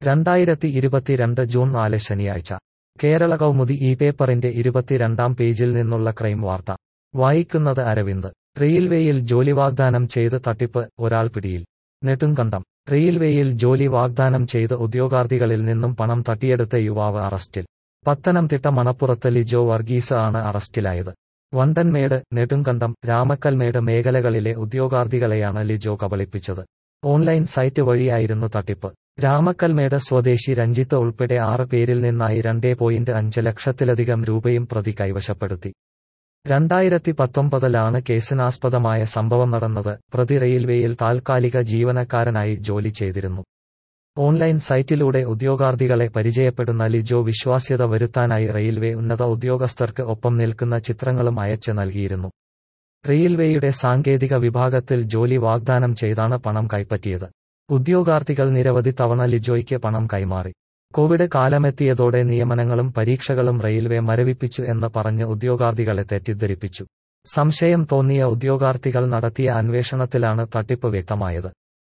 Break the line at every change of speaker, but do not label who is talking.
രണ്ടായിരത്തി ഇരുപത്തിരണ്ട് ജൂൺ നാല് ശനിയാഴ്ച കേരള കൗമുദി ഈ പേപ്പറിന്റെ ഇരുപത്തിരണ്ടാം പേജിൽ നിന്നുള്ള ക്രൈം വാർത്ത വായിക്കുന്നത് അരവിന്ദ് റെയിൽവേയിൽ ജോലി വാഗ്ദാനം ചെയ്ത് തട്ടിപ്പ് ഒരാൾ പിടിയിൽ നെടുങ്കണ്ടം റെയിൽവേയിൽ ജോലി വാഗ്ദാനം ചെയ്ത് ഉദ്യോഗാർത്ഥികളിൽ നിന്നും പണം തട്ടിയെടുത്ത യുവാവ് അറസ്റ്റിൽ പത്തനംതിട്ട മണപ്പുറത്ത് ലിജോ വർഗീസ് ആണ് അറസ്റ്റിലായത് വണ്ടൻമേട് നെടുങ്കണ്ടം രാമക്കൽമേട് മേഖലകളിലെ ഉദ്യോഗാർത്ഥികളെയാണ് ലിജോ കബളിപ്പിച്ചത് ഓൺലൈൻ സൈറ്റ് വഴിയായിരുന്നു തട്ടിപ്പ് രാമക്കൽമേട് സ്വദേശി രഞ്ജിത്ത് ഉൾപ്പെടെ ആറ് പേരിൽ നിന്നായി രണ്ടേ പോയിന്റ് അഞ്ച് ലക്ഷത്തിലധികം രൂപയും പ്രതി കൈവശപ്പെടുത്തി രണ്ടായിരത്തി പത്തൊമ്പതിലാണ് കേസിനാസ്പദമായ സംഭവം നടന്നത് പ്രതി റെയിൽവേയിൽ താൽക്കാലിക ജീവനക്കാരനായി ജോലി ചെയ്തിരുന്നു ഓൺലൈൻ സൈറ്റിലൂടെ ഉദ്യോഗാർത്ഥികളെ പരിചയപ്പെടുന്ന ലിജോ വിശ്വാസ്യത വരുത്താനായി റെയിൽവേ ഉന്നത ഉദ്യോഗസ്ഥർക്ക് ഒപ്പം നിൽക്കുന്ന ചിത്രങ്ങളും അയച്ച് നൽകിയിരുന്നു റെയിൽവേയുടെ സാങ്കേതിക വിഭാഗത്തിൽ ജോലി വാഗ്ദാനം ചെയ്താണ് പണം കൈപ്പറ്റിയത് ഉദ്യോഗാർത്ഥികൾ നിരവധി തവണ ലിജോയ്ക്ക് പണം കൈമാറി കോവിഡ് കാലമെത്തിയതോടെ നിയമനങ്ങളും പരീക്ഷകളും റെയിൽവേ മരവിപ്പിച്ചു എന്ന് പറഞ്ഞ് ഉദ്യോഗാർത്ഥികളെ തെറ്റിദ്ധരിപ്പിച്ചു സംശയം തോന്നിയ ഉദ്യോഗാർത്ഥികൾ നടത്തിയ അന്വേഷണത്തിലാണ് തട്ടിപ്പ് വ്യക്തമായത്